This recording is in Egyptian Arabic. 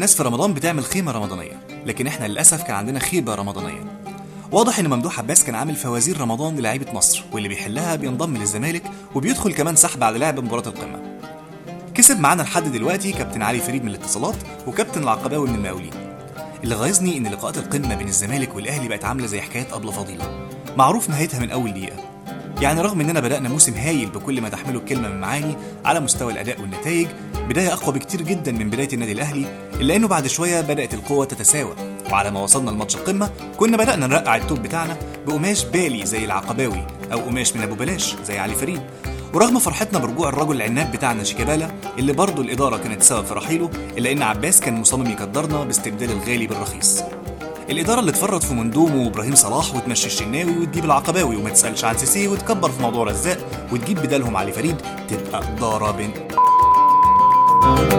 الناس في رمضان بتعمل خيمه رمضانيه لكن احنا للاسف كان عندنا خيبه رمضانيه واضح ان ممدوح عباس كان عامل فوازير رمضان للاعيبه مصر واللي بيحلها بينضم للزمالك وبيدخل كمان سحب على لعب مباراه القمه كسب معانا لحد دلوقتي كابتن علي فريد من الاتصالات وكابتن العقباوي من المقاولين اللي غيظني ان لقاءات القمه بين الزمالك والاهلي بقت عامله زي حكايات ابله فضيله معروف نهايتها من اول دقيقه يعني رغم اننا بدانا موسم هايل بكل ما تحمله الكلمه من معاني على مستوى الاداء والنتائج بدايه اقوى بكتير جدا من بدايه النادي الاهلي الا انه بعد شويه بدات القوه تتساوى وعلى ما وصلنا لماتش القمه كنا بدانا نرقع التوب بتاعنا بقماش بالي زي العقباوي او قماش من ابو بلاش زي علي فريد ورغم فرحتنا برجوع الرجل العناب بتاعنا شيكابالا اللي برضه الاداره كانت سبب في رحيله الا ان عباس كان مصمم يقدرنا باستبدال الغالي بالرخيص الإدارة اللي تفرط في مندوم وإبراهيم صلاح وتمشي الشناوي وتجيب العقباوي وما تسألش عن سيسي وتكبر في موضوع رزاق وتجيب بدالهم علي فريد تبقى إدارة بنت